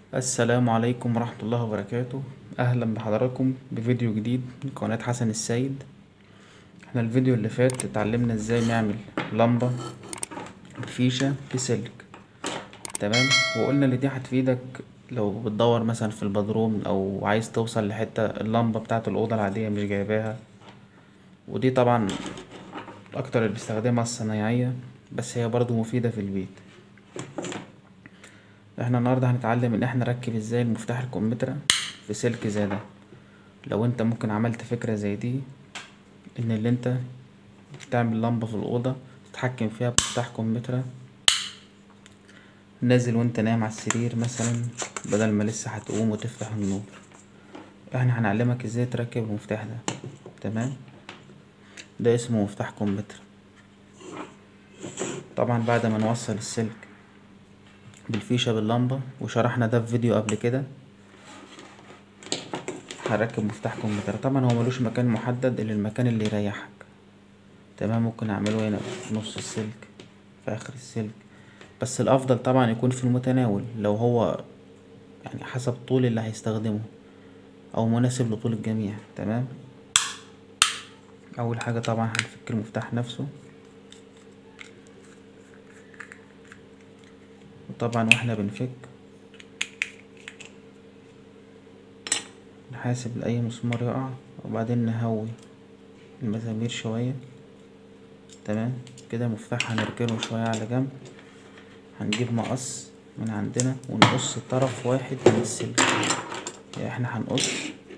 السلام عليكم ورحمة الله وبركاته أهلا بحضراتكم بفيديو جديد من قناة حسن السيد احنا الفيديو اللي فات اتعلمنا ازاي نعمل لمبة بفيشة بسلك تمام وقلنا ان دي هتفيدك لو بتدور مثلا في البدروم او عايز توصل لحتة اللمبة بتاعة الأوضة العادية مش جايباها ودي طبعا أكتر اللي بيستخدمها الصنايعية بس هي برضو مفيدة في البيت احنا النهاردة هنتعلم ان احنا نركب ازاي المفتاح الكمثرى في سلك زي ده لو انت ممكن عملت فكرة زي دي ان اللي انت تعمل لمبة في الأوضة تتحكم فيها بمفتاح كمثرى نازل وانت نايم على السرير مثلا بدل ما لسه هتقوم وتفتح النور احنا هنعلمك ازاي تركب المفتاح ده تمام ده اسمه مفتاح كمثرى طبعا بعد ما نوصل السلك بالفيشة باللمبة وشرحنا ده في فيديو قبل كده هنركب مفتاح كمبيوتر طبعا هو ملوش مكان محدد الا المكان اللي يريحك تمام ممكن اعمله هنا في نص السلك في اخر السلك بس الافضل طبعا يكون في المتناول لو هو يعني حسب طول اللي هيستخدمه او مناسب لطول الجميع تمام اول حاجة طبعا هنفك المفتاح نفسه وطبعا واحنا بنفك نحاسب لأي مسمار يقع وبعدين نهوي المسامير شوية تمام كده مفتاح هنركنه شوية على جنب هنجيب مقص من عندنا ونقص طرف واحد من السلك يعني احنا هنقص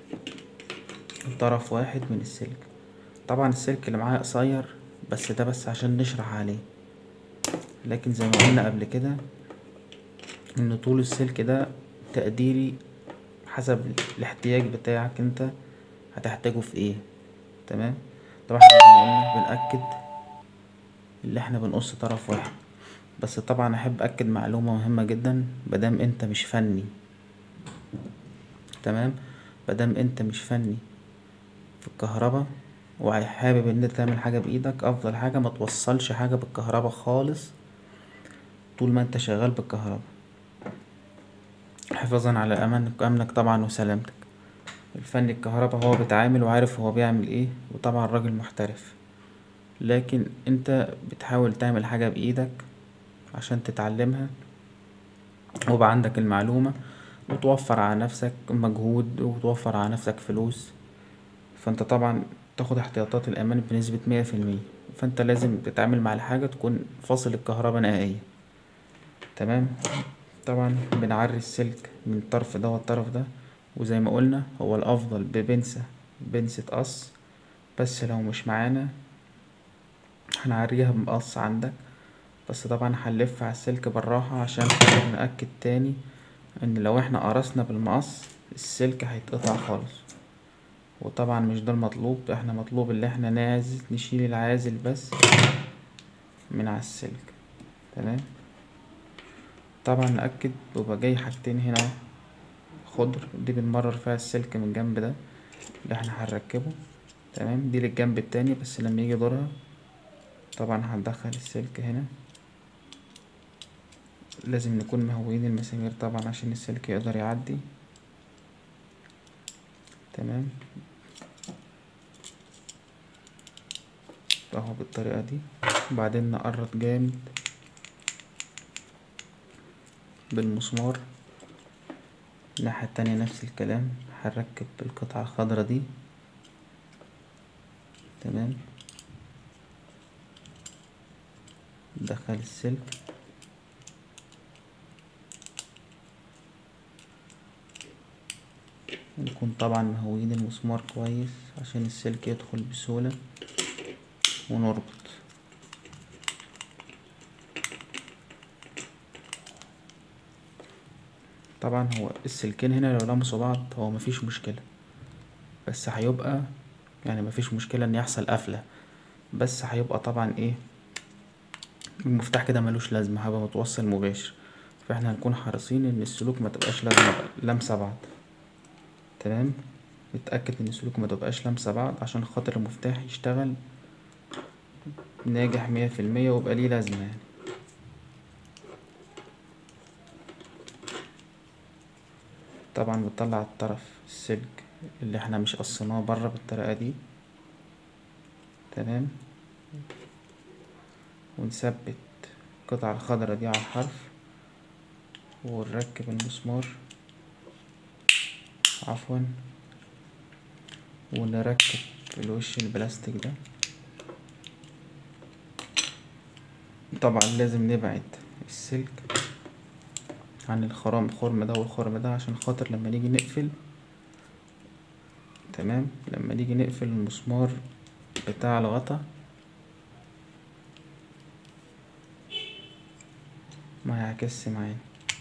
طرف واحد من السلك طبعا السلك اللي معايا قصير بس ده بس عشان نشرح عليه لكن زي ما قلنا قبل كده ان طول السلك ده تقديري حسب الاحتياج بتاعك انت هتحتاجه في ايه تمام طبعا احنا زي ما قلنا بنأكد اللي احنا بنقص طرف واحد بس طبعا احب اكد معلومة مهمة جدا مادام انت مش فني تمام مادام انت مش فني في الكهربا وحابب ان انت تعمل حاجة بايدك افضل حاجة ما توصلش حاجة بالكهربا خالص طول ما انت شغال بالكهربا حفاظا على امانك امنك طبعا وسلامتك الفني الكهربا هو بيتعامل وعارف هو بيعمل ايه وطبعا راجل محترف لكن انت بتحاول تعمل حاجة بايدك عشان تتعلمها ويبقى عندك المعلومة وتوفر على نفسك مجهود وتوفر على نفسك فلوس فانت طبعا تاخد احتياطات الامان بنسبة مية في المية فانت لازم تتعامل مع الحاجة تكون فاصل الكهربا نهائيا تمام طبعا بنعري السلك من الطرف ده والطرف ده وزي ما قلنا هو الافضل ببنسة بنسة قص بس لو مش معانا هنعريها بمقص عندك بس طبعا هنلف على السلك بالراحة عشان خاطر نأكد تاني ان لو احنا قرصنا بالمقص السلك هيتقطع خالص وطبعا مش ده المطلوب احنا مطلوب اللي احنا نعزل نشيل العازل بس من على السلك تمام طبعا نأكد بيبقى جاي حاجتين هنا خضر دي بنمرر فيها السلك من الجنب ده اللي احنا هنركبه تمام دي للجنب التاني بس لما يجي دورها طبعا هندخل السلك هنا لازم نكون مهويين المسامير طبعا عشان السلك يقدر يعدي تمام اهو بالطريقة دي وبعدين نقرط جامد بالمسمار الناحية التانية نفس الكلام هنركب القطعة الخضرا دي تمام ندخل السلك نكون طبعا مهويين المسمار كويس عشان السلك يدخل بسهولة ونربط طبعا هو السلكين هنا لو لمسوا بعض هو مفيش مشكلة بس هيبقى يعني مفيش مشكلة ان يحصل قفلة بس هيبقى طبعا ايه المفتاح كده ملوش لازمة هيبقى متوصل مباشر فاحنا هنكون حريصين ان السلوك ما تبقاش لازمة لامسة بعض تمام نتأكد ان السلوك ما تبقاش لامسة بعض عشان خاطر المفتاح يشتغل ناجح مية في المية ويبقى ليه لازمة يعني طبعا بتطلع الطرف السلك اللي احنا مش قصيناه بره بالطريقة دي تمام ونثبت القطعة الخضرا دي على الحرف ونركب المسمار عفوا ونركب الوش البلاستيك ده طبعا لازم نبعد السلك عن الخرام الخرم ده والخرم ده عشان خاطر لما نيجي نقفل تمام لما نيجي نقفل المسمار بتاع الغطا ما يعكسش معانا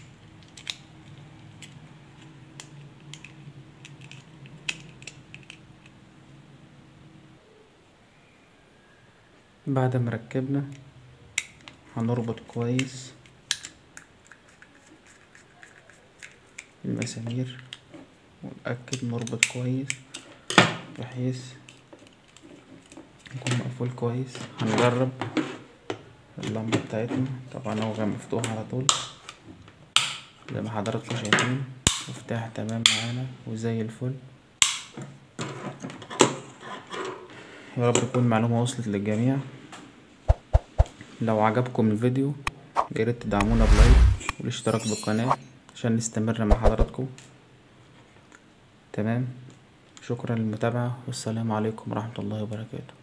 بعد ما ركبنا هنربط كويس المسامير ونأكد نربط كويس بحيث يكون مقفول كويس هنجرب اللمبة بتاعتنا طبعا هو كان مفتوح على طول زي ما حضراتكم شايفين مفتاح تمام معانا وزي الفل يا رب تكون المعلومة وصلت للجميع لو عجبكم الفيديو ياريت تدعمونا بلايك والاشتراك بالقناة عشان نستمر مع حضراتكم تمام شكرا للمتابعة والسلام عليكم ورحمة الله وبركاته